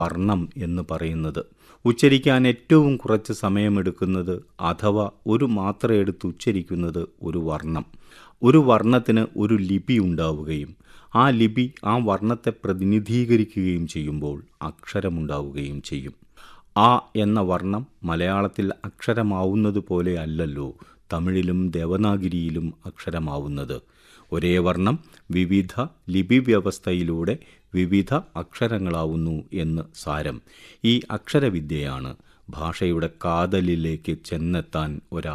വർണ്ണം എന്ന് പറയുന്നത് ഉച്ചരിക്കാൻ ഏറ്റവും കുറച്ച് സമയമെടുക്കുന്നത് അഥവാ ഒരു മാത്ര എടുത്ത് ഉച്ചരിക്കുന്നത് ഒരു വർണ്ണം ഒരു വർണ്ണത്തിന് ഒരു ലിപി ഉണ്ടാവുകയും ആ ലിപി ആ വർണ്ണത്തെ പ്രതിനിധീകരിക്കുകയും ചെയ്യുമ്പോൾ അക്ഷരമുണ്ടാവുകയും ചെയ്യും ആ എന്ന വർണ്ണം മലയാളത്തിൽ അക്ഷരമാവുന്നത് പോലെ അല്ലല്ലോ തമിഴിലും ദേവനാഗിരിയിലും അക്ഷരമാവുന്നത് ഒരേ വർണ്ണം വിവിധ ലിപി വ്യവസ്ഥയിലൂടെ വിവിധ അക്ഷരങ്ങളാവുന്നു എന്ന് സാരം ഈ അക്ഷരവിദ്യയാണ് ഭാഷയുടെ കാതലിലേക്ക് ചെന്നെത്താൻ ഒരാ